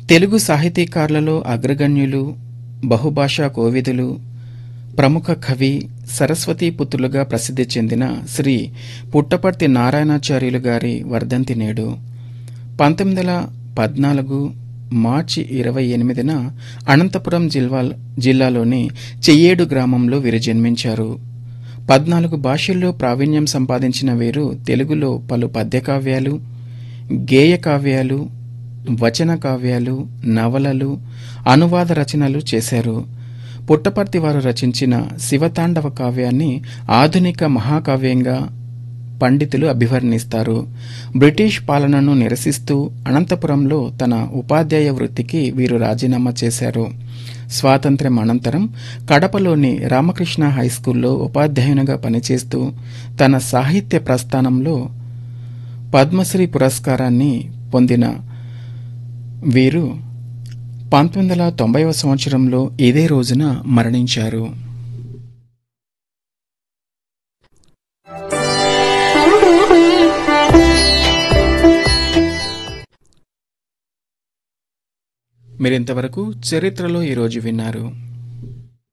తెలుగు సాహితీకారులలో అగ్రగణ్యులు బహుభాషా కోవిదులు ప్రముఖ కవి సరస్వతీ పుత్రులుగా ప్రసిద్ధి చెందిన శ్రీ పుట్టపర్తి నారాయణాచార్యులు గారి వర్ధంతి నేడు పంతొమ్మిది వందల పద్నాలుగు మార్చి ఇరవై ఎనిమిదిన అనంతపురం జిల్లా జిల్లాలోని చెయ్యేడు గ్రామంలో వీరు జన్మించారు పద్నాలుగు భాషల్లో ప్రావీణ్యం సంపాదించిన వీరు తెలుగులో పలు పద్యకావ్యాలు గేయ కావ్యాలు వచన కావ్యాలు నవలలు అనువాద రచనలు చేశారు పుట్టపర్తి వారు రచించిన శివతాండవ కావ్యాన్ని ఆధునిక మహాకావ్యంగా పండితులు అభివర్ణిస్తారు బ్రిటిష్ పాలనను నిరసిస్తూ అనంతపురంలో తన ఉపాధ్యాయ వృత్తికి వీరు రాజీనామా చేశారు స్వాతంత్ర్యం అనంతరం కడపలోని రామకృష్ణ హైస్కూల్లో ఉపాధ్యాయునిగా పనిచేస్తూ తన సాహిత్య ప్రస్థానంలో పద్మశ్రీ పురస్కారాన్ని పొందిన వీరు పంతొమ్మిది వందల తొంభైవ సంవత్సరంలో ఇదే రోజున మరణించారు మీరింతవరకు చరిత్రలో ఈరోజు విన్నారు